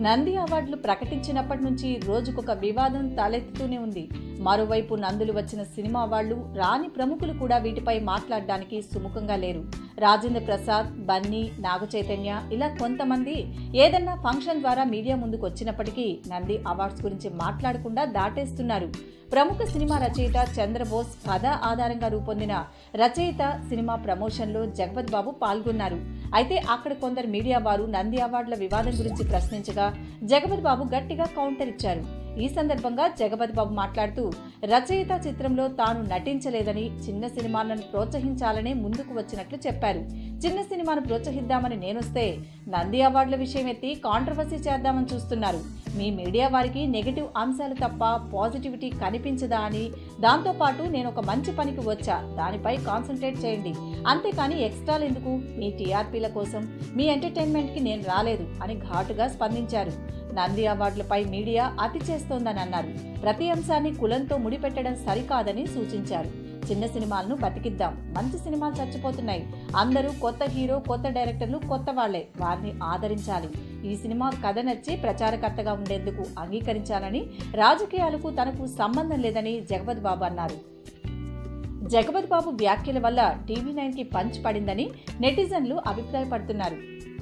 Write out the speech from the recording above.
నంది అవార్డులు ప్రకటించినప్పటి నుంచి రోజుకొక వివాదం తలెత్తుతూనే ఉంది మరోవైపు నందులు వచ్చిన సినిమా వాళ్ళు రాని ప్రముఖులు కూడా వీటిపై మాట్లాడడానికి సుముఖంగా లేరు రాజేంద్ర ప్రసాద్ బన్నీ నాగ చైతన్య ఇలా కొంతమంది ఏదన్నా ఫంక్షన్ ద్వారా మీడియా ముందుకు వచ్చినప్పటికీ నంది అవార్డ్స్ గురించి మాట్లాడకుండా దాటేస్తున్నారు ప్రముఖ సినిమా రచయిత చంద్రబోస్ కథ ఆధారంగా రూపొందిన రచయిత సినిమా ప్రమోషన్లో జగపత్ బాబు పాల్గొన్నారు అయితే అక్కడ కొందరు మీడియా వారు నంది అవార్డుల వివాదం గురించి ప్రశ్నించగా జగపత్ బాబు గట్టిగా కౌంటర్ ఇచ్చారు ఈ సందర్భంగా జగపతి బాబు మాట్లాడుతూ రచయిత చిత్రంలో తాను నటించలేదని చిన్న సినిమాలను ప్రోత్సహించాలనే ముందుకు వచ్చినట్లు చెప్పారు చిన్న సినిమాను ప్రోత్సహిద్దామని నేనొస్తే నంది అవార్డుల విషయం ఎత్తి కాంట్రవర్సీ చేద్దామని చూస్తున్నారు మీ మీడియా వారికి నెగిటివ్ అంశాలు తప్ప పాజిటివిటీ కనిపించదా అని దాంతోపాటు నేను ఒక మంచి పనికి వచ్చా దానిపై కాన్సన్ట్రేట్ చేయండి అంతేకాని ఎక్స్ట్రాలు ఎందుకు మీ టీఆర్పీల కోసం మీ ఎంటర్టైన్మెంట్కి నేను రాలేదు అని ఘాటుగా స్పందించారు నంది అవార్డులపై మీడియా అతి చేస్తోందని అన్నారు ప్రతి అంశాన్ని కులంతో ముడిపెట్టడం సరికాదని సూచించారు చిన్న సినిమాలను బతికిద్దాం మంచి సినిమాలు చచ్చిపోతున్నాయి అందరూ కొత్త హీరో కొత్త డైరెక్టర్లు కొత్త వాళ్లే వారిని ఆదరించాలి ఈ సినిమా కథ నచ్చి ప్రచారకర్తగా ఉండేందుకు అంగీకరించాలని రాజకీయాలకు తనకు సంబంధం లేదని జగపతి బాబు అన్నారు జగపతి బాబు వ్యాఖ్యల వల్ల టీవీ నైన్కి పంచ్ పడిందని నెటిజన్లు అభిప్రాయపడుతున్నారు